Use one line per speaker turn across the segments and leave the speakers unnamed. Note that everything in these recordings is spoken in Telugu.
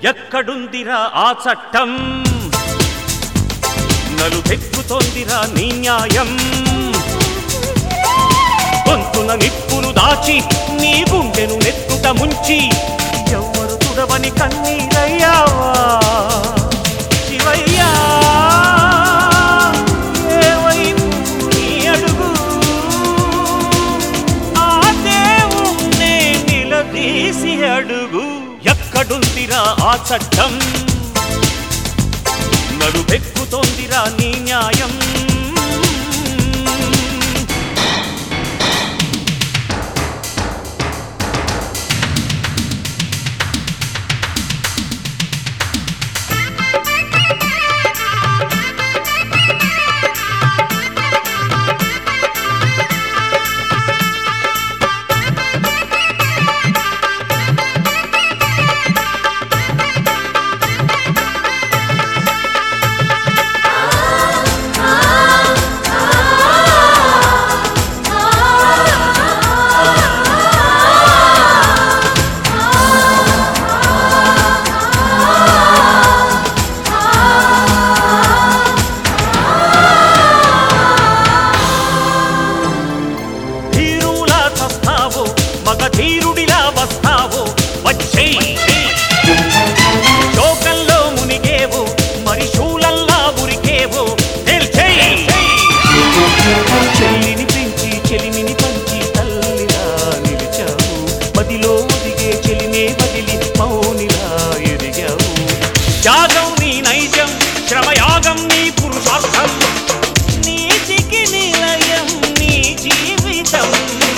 ఎక్కడుందిరా ఆ చట్టం నలుపెక్కుతోందిరా నీ న్యాయం గొంతున నిప్పులు దాచి నీ గుండెను నెత్తుట ముంచి ఎవ్వరు తుడవని కన్నీరయ్యావా శివయ్యా ఏ వైపు నీ అడుగు ఆ దేవుణ్ణే నిలదీసి అడుగు ఎక్కడుందిరా ఆ చట్టం నడుపెక్కుతోందిరా నీ న్యాయం ధీరులా చస్తావో మగ ధీరుడిలా వస్తావో వచ్చేయ్ శోకంలో మునిగేవో మరి శూలల్లా ఉరికేవో తేల్చేయ్ చెల్లిని పెంచి చెలిమిని పంచి తల్లిలా నిలిచావు మదిలో ఒదిగే చెలినే వదిలి మౌనిలా ఎదిగావు త్యాగం నీ నైజం శ్రమయాగం నీ పురుషార్థం నీతికి నిలయం నీ జీవితం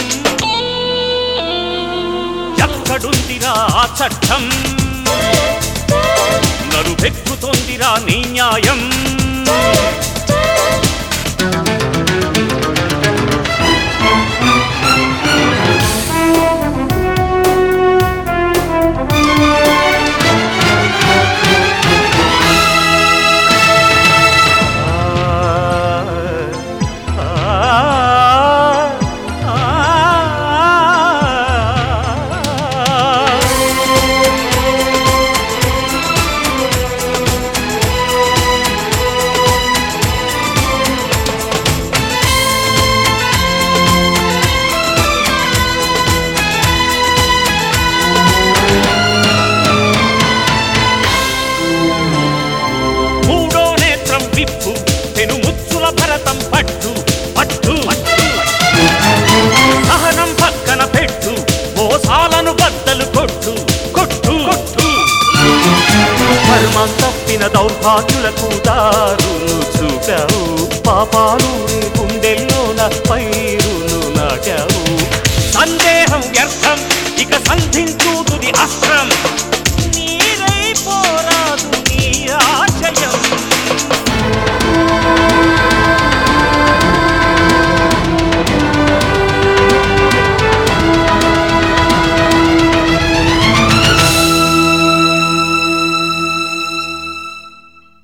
ఎక్కడుందిరా ఆ చట్టం నరుపెక్కుతోందిరా నీ న్యాయం మూడో నేత్రం విప్పు తెను ముచ్చుల భరతం పట్టు పట్టు సహనం పక్కన పెట్టు మోసాలను బద్దలు కొట్టు కొట్టు కొట్టు ధర్మం తప్పిన దౌర్భాగ్యులకు దారులు చూపావు పాపాలు నీ గుండెల్లోన పై